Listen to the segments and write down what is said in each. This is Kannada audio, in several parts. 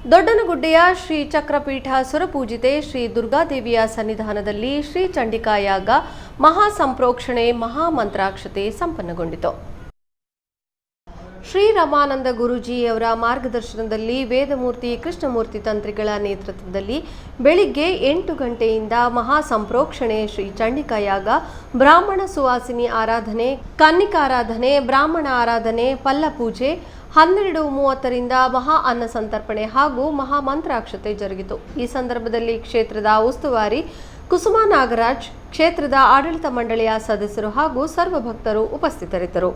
ದೊಡ್ಡನಗುಡ್ಡೆಯ ಶ್ರೀ ಚಕ್ರಪೀಠ ಸುರಪೂಜಿತೆ ಶ್ರೀ ದುರ್ಗಾದೇವಿಯ ಸನ್ನಿಧಾನದಲ್ಲಿ ಶ್ರೀ ಚಂಡಿಕಾ ಯಾಗ ಮಹಾ ಸಂಪ್ರೋಕ್ಷಣೆ ಮಹಾಮಂತ್ರಾಕ್ಷತೆ ಸಂಪನ್ನಗೊಂಡಿತು ಶ್ರೀ ರಮಾನಂದ ಗುರೂಜಿಯವರ ಮಾರ್ಗದರ್ಶನದಲ್ಲಿ ವೇದಮೂರ್ತಿ ಕೃಷ್ಣಮೂರ್ತಿ ತಂತ್ರಿಗಳ ನೇತೃತ್ವದಲ್ಲಿ ಬೆಳಿಗ್ಗೆ ಎಂಟು ಗಂಟೆಯಿಂದ ಮಹಾ ಸಂಪ್ರೋಕ್ಷಣೆ ಶ್ರೀ ಚಂಡಿಕಾ ಯಾಗ ಬ್ರಾಹ್ಮಣ ಸುವಾಸಿನಿ ಆರಾಧನೆ ಕನ್ನಿಕಾರಾಧನೆ ಬ್ರಾಹ್ಮಣ ಆರಾಧನೆ ಪಲ್ಲ ಪೂಜೆ ಹನ್ನೆರಡು ಮೂವತ್ತರಿಂದ ಮಹಾ ಅನ್ನ ಸಂತರ್ಪಣೆ ಹಾಗೂ ಮಹಾಮಂತ್ರಾಕ್ಷತೆ ಜರುಗಿತು ಈ ಸಂದರ್ಭದಲ್ಲಿ ಕ್ಷೇತ್ರದ ಉಸ್ತುವಾರಿ ಕುಸುಮಾ ನಾಗರಾಜ್ ಕ್ಷೇತ್ರದ ಆಡಳಿತ ಮಂಡಳಿಯ ಸದಸ್ಯರು ಹಾಗೂ ಸರ್ವ ಭಕ್ತರು ಉಪಸ್ಥಿತರಿದ್ದರು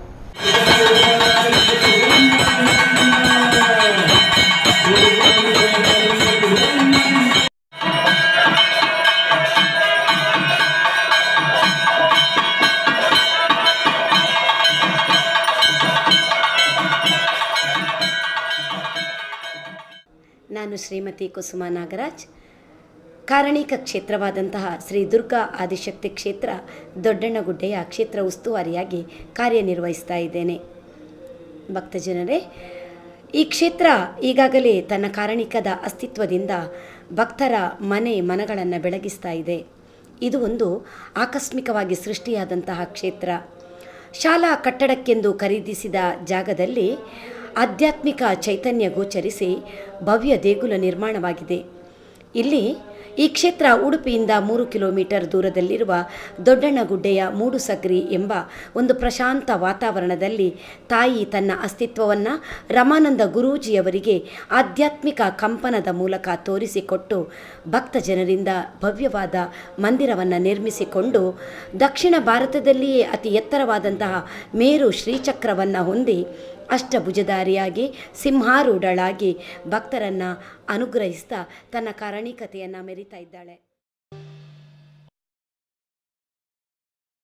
ನಾನು ಶ್ರೀಮತಿ ಕುಸುಮ ನಾಗರಾಜ್ ಕಾರಣೀಕ ಕ್ಷೇತ್ರವಾದಂತಹ ಶ್ರೀ ದುರ್ಗಾ ಆದಿಶಕ್ತಿ ಕ್ಷೇತ್ರ ದೊಡ್ಡಣ್ಣಗುಡ್ಡೆಯ ಕ್ಷೇತ್ರ ಉಸ್ತುವಾರಿಯಾಗಿ ಕಾರ್ಯನಿರ್ವಹಿಸ್ತಾ ಇದ್ದೇನೆ ಭಕ್ತಜನರೇ ಈ ಕ್ಷೇತ್ರ ಈಗಾಗಲೇ ತನ್ನ ಕಾರಣಿಕದ ಅಸ್ತಿತ್ವದಿಂದ ಭಕ್ತರ ಮನೆ ಮನಗಳನ್ನು ಬೆಳಗಿಸ್ತಾ ಇದೆ ಇದು ಒಂದು ಆಕಸ್ಮಿಕವಾಗಿ ಸೃಷ್ಟಿಯಾದಂತಹ ಕ್ಷೇತ್ರ ಶಾಲಾ ಕಟ್ಟಡಕ್ಕೆಂದು ಖರೀದಿಸಿದ ಜಾಗದಲ್ಲಿ ಆಧ್ಯಾತ್ಮಿಕ ಚೈತನ್ಯ ಗೋಚರಿಸಿ ಭವ್ಯ ದೇಗುಲ ನಿರ್ಮಾಣವಾಗಿದೆ ಇಲ್ಲಿ ಈ ಕ್ಷೇತ್ರ ಉಡುಪಿಯಿಂದ ಮೂರು ಕಿಲೋಮೀಟರ್ ದೂರದಲ್ಲಿರುವ ದೊಡ್ಡಣ್ಣಗುಡ್ಡೆಯ ಮೂಡುಸಕ್ರಿ ಎಂಬ ಒಂದು ಪ್ರಶಾಂತ ವಾತಾವರಣದಲ್ಲಿ ತಾಯಿ ತನ್ನ ಅಸ್ತಿತ್ವವನ್ನು ರಮಾನಂದ ಗುರೂಜಿಯವರಿಗೆ ಆಧ್ಯಾತ್ಮಿಕ ಕಂಪನದ ಮೂಲಕ ತೋರಿಸಿಕೊಟ್ಟು ಭಕ್ತ ಜನರಿಂದ ಭವ್ಯವಾದ ಮಂದಿರವನ್ನು ನಿರ್ಮಿಸಿಕೊಂಡು ದಕ್ಷಿಣ ಭಾರತದಲ್ಲಿಯೇ ಅತಿ ಎತ್ತರವಾದಂತಹ ಮೇರು ಶ್ರೀಚಕ್ರವನ್ನು ಹೊಂದಿ ಅಷ್ಟಭುಜಧಾರಿಯಾಗಿ ಸಿಂಹಾರೂಢಳಾಗಿ ಭಕ್ತರನ್ನು ಅನುಗ್ರಹಿಸ್ತಾ ತನ್ನ ಕಾರಣಿಕತೆಯನ್ನು ಮೆರಿತಾ ಇದ್ದಾಳೆ